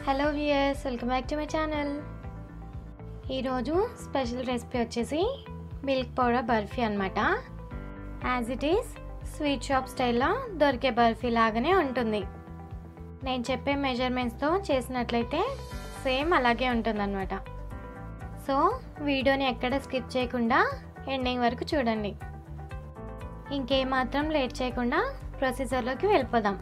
hello viewers welcome back to my channel ఈరోజు special recipe వచ్చేసి milk powder barfi అనమాట as it is sweet shop స్టైల్లో దొరికే బర్ఫీ లాగానే ఉంటుంది నేను చెప్పే మెజర్మెంట్స్తో చేసినట్లయితే సేమ్ అలాగే ఉంటుందన్నమాట సో వీడియోని ఎక్కడ స్కిప్ చేయకుండా ఎండింగ్ వరకు చూడండి ఇంకేమాత్రం లేట్ చేయకుండా ప్రొసీజర్లోకి వెళ్ళిపోదాం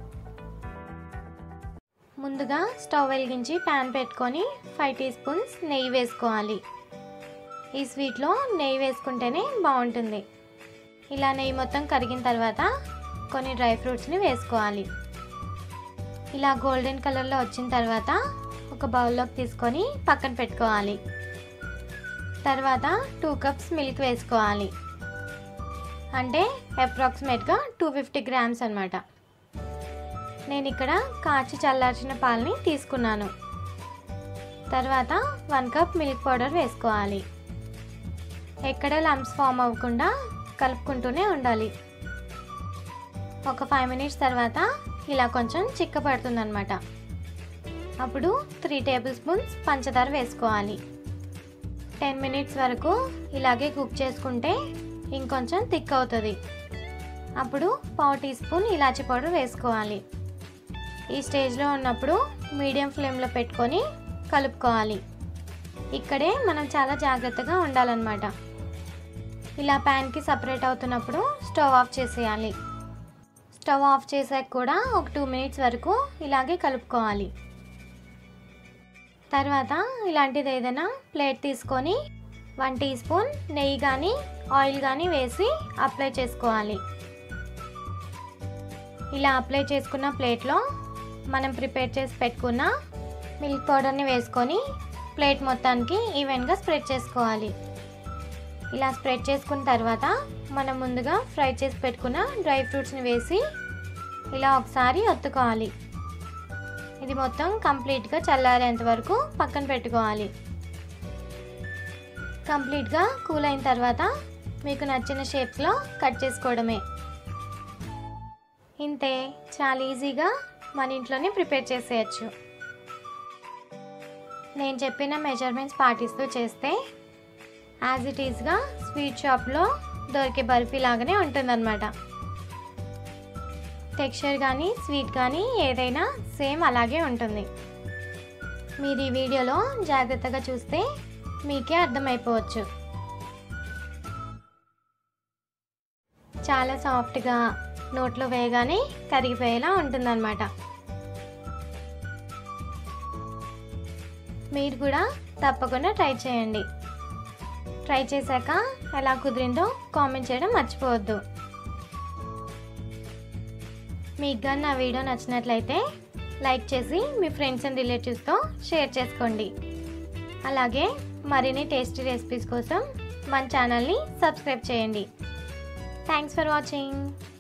ముందుగా స్టవ్ వెలిగించి ప్యాన్ పెట్టుకొని ఫైవ్ టీ స్పూన్స్ నెయ్యి వేసుకోవాలి ఈ స్వీట్లో నెయ్యి వేసుకుంటేనే బాగుంటుంది ఇలా నెయ్యి మొత్తం కరిగిన తర్వాత కొన్ని డ్రై ఫ్రూట్స్ని వేసుకోవాలి ఇలా గోల్డెన్ కలర్లో వచ్చిన తర్వాత ఒక బౌల్లోకి తీసుకొని పక్కన పెట్టుకోవాలి తర్వాత టూ కప్స్ మిల్క్ వేసుకోవాలి అంటే అప్రాక్సిమేట్గా టూ ఫిఫ్టీ గ్రామ్స్ అనమాట నేను ఇక్కడ కాచి చల్లార్చిన పాలని తీసుకున్నాను తర్వాత వన్ కప్ మిల్క్ పౌడర్ వేసుకోవాలి ఎక్కడ లంప్స్ ఫామ్ అవ్వకుండా కలుపుకుంటూనే ఉండాలి ఒక ఫైవ్ మినిట్స్ తర్వాత ఇలా కొంచెం చిక్కపడుతుంది అనమాట అప్పుడు త్రీ టేబుల్ స్పూన్స్ పంచదార వేసుకోవాలి టెన్ మినిట్స్ వరకు ఇలాగే కుక్ చేసుకుంటే ఇంకొంచెం థిక్ అవుతుంది అప్పుడు పావు టీ స్పూన్ ఇలాచీ పౌడర్ వేసుకోవాలి ఈ స్టేజ్లో ఉన్నప్పుడు మీడియం ఫ్లేమ్లో పెట్టుకొని కలుపుకోవాలి ఇక్కడే మనం చాలా జాగ్రత్తగా ఉండాలన్నమాట ఇలా ప్యాన్కి సపరేట్ అవుతున్నప్పుడు స్టవ్ ఆఫ్ చేసేయాలి స్టవ్ ఆఫ్ చేసాక కూడా ఒక టూ మినిట్స్ వరకు ఇలాగే కలుపుకోవాలి తర్వాత ఇలాంటిది ఏదైనా ప్లేట్ తీసుకొని వన్ టీ స్పూన్ నెయ్యి కానీ ఆయిల్ కానీ వేసి అప్లై చేసుకోవాలి ఇలా అప్లై చేసుకున్న ప్లేట్లో మనం ప్రిపేర్ చేసి పెట్టుకున్న మిల్క్ పౌడర్ని వేసుకొని ప్లేట్ మొత్తానికి ఈవెన్గా స్ప్రెడ్ చేసుకోవాలి ఇలా స్ప్రెడ్ చేసుకున్న తర్వాత మనం ముందుగా ఫ్రై చేసి పెట్టుకున్న డ్రై ఫ్రూట్స్ని వేసి ఇలా ఒకసారి ఒత్తుకోవాలి ఇది మొత్తం కంప్లీట్గా చల్లారేంత వరకు పక్కన పెట్టుకోవాలి కంప్లీట్గా కూల్ అయిన తర్వాత మీకు నచ్చిన షేప్స్లో కట్ చేసుకోవడమే ఇంతే చాలా ఈజీగా మన ఇంట్లోనే ప్రిపేర్ చేసేయచ్చు నేను చెప్పిన మెజర్మెంట్స్ పాటిస్తూ చేస్తే యాజ్ ఇట్ ఈస్గా స్వీట్ షాప్లో దొరికే బర్ఫీ లాగానే ఉంటుందన్నమాట టెక్స్చర్ కానీ స్వీట్ కానీ ఏదైనా సేమ్ అలాగే ఉంటుంది మీరు ఈ వీడియోలో జాగ్రత్తగా చూస్తే మీకే అర్థమైపోవచ్చు చాలా సాఫ్ట్గా నోట్లో వేయగానే కరిగిపోయేలా ఉంటుందన్నమాట మీరు కూడా తప్పకుండా ట్రై చేయండి ట్రై చేశాక ఎలా కుదిరిందో కామెంట్ చేయడం మర్చిపోవద్దు మీకు కానీ నా వీడియో నచ్చినట్లయితే లైక్ చేసి మీ ఫ్రెండ్స్ అండ్ రిలేటివ్స్తో షేర్ చేసుకోండి అలాగే మరిన్ని టేస్టీ రెసిపీస్ కోసం మన ఛానల్ని సబ్స్క్రైబ్ చేయండి థ్యాంక్స్ ఫర్ వాచింగ్